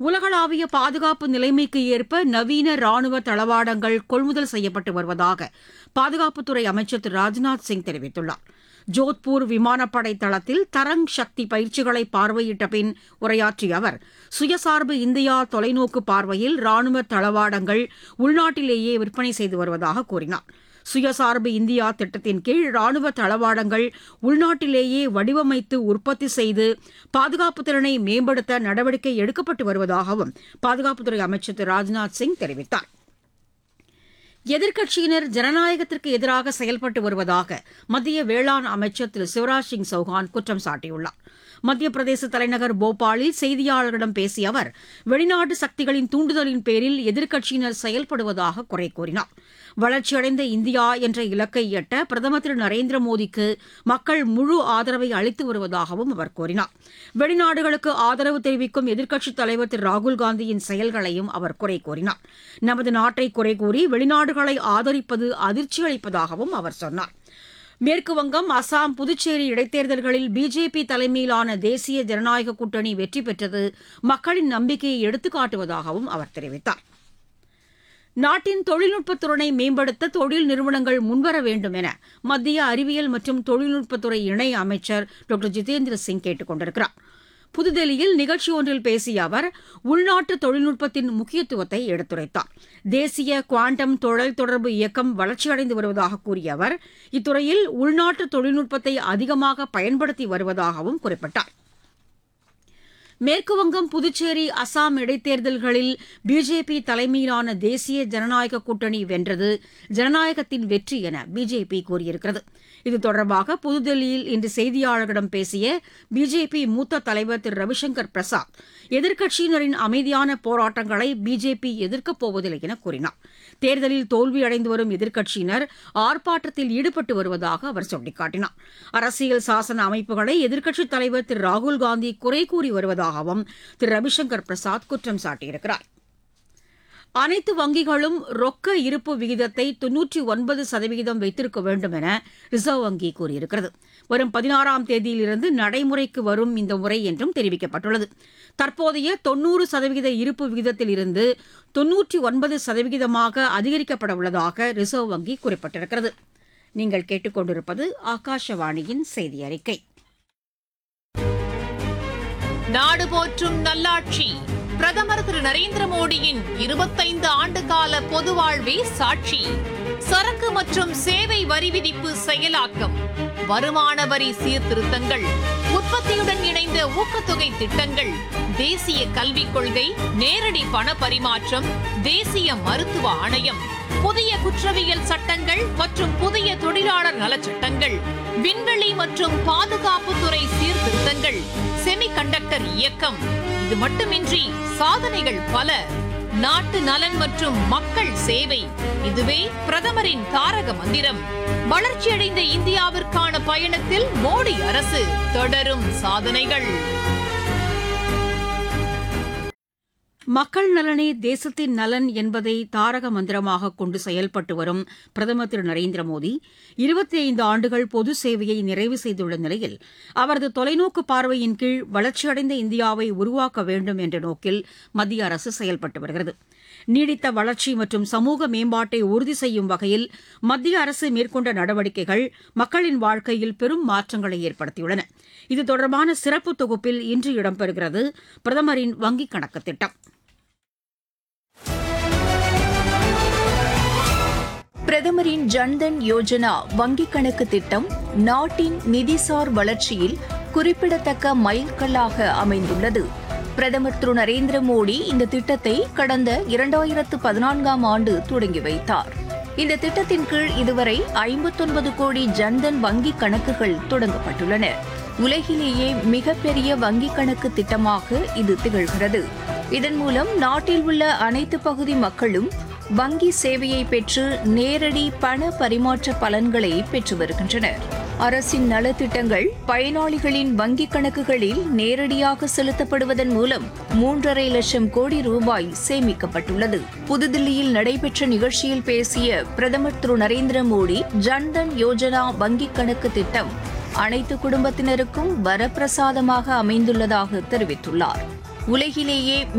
உலகளாவிய பாதுகாப்பு நிலைமைக்கு ஏற்ப நவீன ராணுவ தளவாடங்கள் கொள்முதல் செய்யப்பட்டு வருவதாக பாதுகாப்புத்துறை அமைச்சர் திரு ராஜ்நாத் சிங் தெரிவித்துள்ளார் ஜோத்பூர் விமானப்படை தளத்தில் தரங் சக்தி பயிற்சிகளை பார்வையிட்ட பின் உரையாற்றிய அவர் சுயசார்பு இந்தியா தொலைநோக்கு பார்வையில் ராணுவ தளவாடங்கள் உள்நாட்டிலேயே விற்பனை செய்து வருவதாக கூறினார் சுயசார்பு இந்தியா திட்டத்தின் கீழ் ராணுவ தளவாடங்கள் உள்நாட்டிலேயே வடிவமைத்து உற்பத்தி செய்து பாதுகாப்பு திறனை மேம்படுத்த நடவடிக்கை எடுக்கப்பட்டு வருவதாகவும் பாதுகாப்புத்துறை அமைச்சர் திரு ராஜ்நாத் சிங் தெரிவித்தார் எதிர்க்கட்சியினர் ஜனநாயகத்திற்கு எதிராக செயல்பட்டு வருவதாக மத்திய வேளாண் அமைச்சர் திரு சிவராஜ் சிங் சௌஹான் குற்றம் சாட்டியுள்ளார் மத்திய பிரதேச தலைநகர் போபாலில் செய்தியாளர்களிடம் பேசிய அவர் வெளிநாட்டு சக்திகளின் தூண்டுதலின் பேரில் எதிர்க்கட்சியினர் செயல்படுவதாக குறை கூறினார் வளர்ச்சியடைந்த இந்தியா என்ற இலக்கை எட்ட பிரதமர் திரு நரேந்திர மோடிக்கு மக்கள் முழு ஆதரவை அளித்து வருவதாகவும் அவர் கூறினார் வெளிநாடுகளுக்கு ஆதரவு தெரிவிக்கும் எதிர்க்கட்சித் தலைவர் திரு ராகுல் காந்தியின் செயல்களையும் அவர் குறை கூறினார் நமது நாட்டை குறை கூறி வெளிநாடுகளை ஆதரிப்பது அதிர்ச்சி அளிப்பதாகவும் அவர் சொன்னார் மேற்கு வங்கம் அசாம் புதுச்சேரி இடைத்தேர்தல்களில் பிஜேபி தலைமையிலான தேசிய ஜனநாயக கூட்டணி வெற்றி பெற்றது மக்களின் நம்பிக்கையை எடுத்துக்காட்டுவதாகவும் அவர் தெரிவித்தார் நாட்டின் தொழில்நுட்பத் துறையை மேம்படுத்த தொழில் நிறுவனங்கள் முன்வர வேண்டும் என மத்திய அறிவியல் மற்றும் தொழில்நுட்பத்துறை இணை அமைச்சர் டாக்டர் ஜிதேந்திர சிங் கேட்டுக் கொண்டிருக்கிறார் புதுதில்லியில் நிகழ்ச்சி ஒன்றில் பேசிய அவர் உள்நாட்டு தொழில்நுட்பத்தின் முக்கியத்துவத்தை எடுத்துரைத்தார் தேசிய குவாண்டம் தொழில் தொடர்பு இயக்கம் வளர்ச்சியடைந்து வருவதாக கூறிய அவர் இத்துறையில் உள்நாட்டு தொழில்நுட்பத்தை அதிகமாக பயன்படுத்தி வருவதாகவும் குறிப்பிட்டார் மேற்குவங்கம் புதுச்சேரி அசாம் இடைத்தேர்தல்களில் பிஜேபி தலைமையிலான தேசிய ஜனநாயக கூட்டணி வென்றது ஜனநாயகத்தின் வெற்றி என பிஜேபி கூறியிருக்கிறது இது தொடர்பாக புதுதில்லியில் இன்று செய்தியாளர்களிடம் பேசிய பிஜேபி மூத்த தலைவர் திரு ரவிசங்கர் பிரசாத் எதிர்க்கட்சியினரின் அமைதியான போராட்டங்களை பிஜேபி எதிர்க்கப் போவதில்லை என கூறினார் தேர்தலில் தோல்வியடைந்து வரும் எதிர்க்கட்சியினர் ஆர்ப்பாட்டத்தில் ஈடுபட்டு வருவதாக அவர் சுட்டிக்காட்டினார் அரசியல் சாசன அமைப்புகளை எதிர்க்கட்சித் தலைவர் திரு ராகுல் காந்தி குறை கூறி வருவதாகவும் திரு ரவிசங்கர் பிரசாத் குற்றம் சாட்டியிருக்கிறார் அனைத்து வங்கிகளும் ரொக்க இருப்பு விகிதத்தை தொன்னூற்றி ஒன்பது சதவீதம் வைத்திருக்க வேண்டும் என ரிசர்வ் வங்கி கூறியிருக்கிறது வரும் பதினாறாம் தேதியிலிருந்து நடைமுறைக்கு வரும் இந்த முறை என்றும் தெரிவிக்கப்பட்டுள்ளது தற்போதைய தொன்னூறு சதவீத இருப்பு விகிதத்தில் இருந்து தொன்னூற்றி ஒன்பது சதவீதமாக அதிகரிக்கப்பட உள்ளதாக ரிசர்வ் வங்கி குறிப்பிட்டிருக்கிறது நீங்கள் கேட்டுக்கொண்டிருப்பது ஆகாஷவாணியின் செய்தி அறிக்கை நாடு போற்றும் நல்லாட்சி பிரதமர் திரு நரேந்திர மோடியின் இருபத்தைந்து ஆண்டு கால பொது வாழ்வே சாட்சி சரக்கு மற்றும் சேவை வரி விதிப்பு செயலாக்கம் வருமான வரி சீர்திருத்தங்கள் உற்பத்தியுடன் இணைந்த ஊக்கத்தொகை திட்டங்கள் தேசிய கல்விக் கொள்கை நேரடி பண பரிமாற்றம் தேசிய மருத்துவ ஆணையம் புதிய குற்றவியல் சட்டங்கள் மற்றும் புதிய தொழிலாளர் நலச்சட்டங்கள் விண்வெளி மற்றும் பாதுகாப்புத்துறை சீர்திருத்தங்கள் செமிகண்டக்டர் இயக்கம் இது மட்டுமின்றி சாதனைகள் பல நாட்டு நலன் மற்றும் மக்கள் சேவை இதுவே பிரதமரின் தாரக மந்திரம் வளர்ச்சியடைந்த இந்தியாவிற்கான பயணத்தில் மோடி அரசு தொடரும் சாதனைகள் மக்கள் நலனே தேசத்தின் நலன் என்பதை தாரக மந்திரமாக கொண்டு செயல்பட்டு வரும் பிரதமர் திரு நரேந்திர மோடி இருபத்தி ஐந்து ஆண்டுகள் பொது சேவையை நிறைவு செய்துள்ள நிலையில் அவரது தொலைநோக்கு பார்வையின் கீழ் வளர்ச்சியடைந்த இந்தியாவை உருவாக்க வேண்டும் என்ற நோக்கில் மத்திய அரசு செயல்பட்டு வருகிறது நீடித்த வளர்ச்சி மற்றும் சமூக மேம்பாட்டை உறுதி செய்யும் வகையில் மத்திய அரசு மேற்கொண்ட நடவடிக்கைகள் மக்களின் வாழ்க்கையில் பெரும் மாற்றங்களை ஏற்படுத்தியுள்ளன இது தொடர்பான சிறப்பு தொகுப்பில் இன்று இடம்பெறுகிறது பிரதமரின் வங்கிக் கணக்கு திட்டம் பிரதமரின் ஜன்தன் யோஜனா வங்கிக் கணக்கு திட்டம் நாட்டின் நிதிசார் வளர்ச்சியில் குறிப்பிடத்தக்க மைல்கல்லாக அமைந்துள்ளது பிரதமர் திரு நரேந்திர மோடி இந்த திட்டத்தை கடந்த இரண்டாயிரத்து பதினான்காம் ஆண்டு தொடங்கி வைத்தார் இந்த திட்டத்தின் கீழ் இதுவரை ஐம்பத்தொன்பது கோடி ஜன்தன் வங்கிக் கணக்குகள் தொடங்கப்பட்டுள்ளன உலகிலேயே மிகப்பெரிய வங்கிக் கணக்கு திட்டமாக இது திகழ்கிறது இதன் மூலம் நாட்டில் உள்ள அனைத்து பகுதி மக்களும் வங்கி சேவையை பெற்று நேரடி பண பரிமாற்ற பலன்களை பெற்று வருகின்றனர் அரசின் நலத்திட்டங்கள் பயனாளிகளின் வங்கிக் கணக்குகளில் நேரடியாக செலுத்தப்படுவதன் மூலம் மூன்றரை லட்சம் கோடி ரூபாய் சேமிக்கப்பட்டுள்ளது புதுதில்லியில் நடைபெற்ற நிகழ்ச்சியில் பேசிய பிரதமர் திரு நரேந்திர மோடி ஜன்தன் யோஜனா வங்கிக் கணக்கு திட்டம் அனைத்து குடும்பத்தினருக்கும் வரப்பிரசாதமாக அமைந்துள்ளதாக தெரிவித்துள்ளார் உலகிலேயே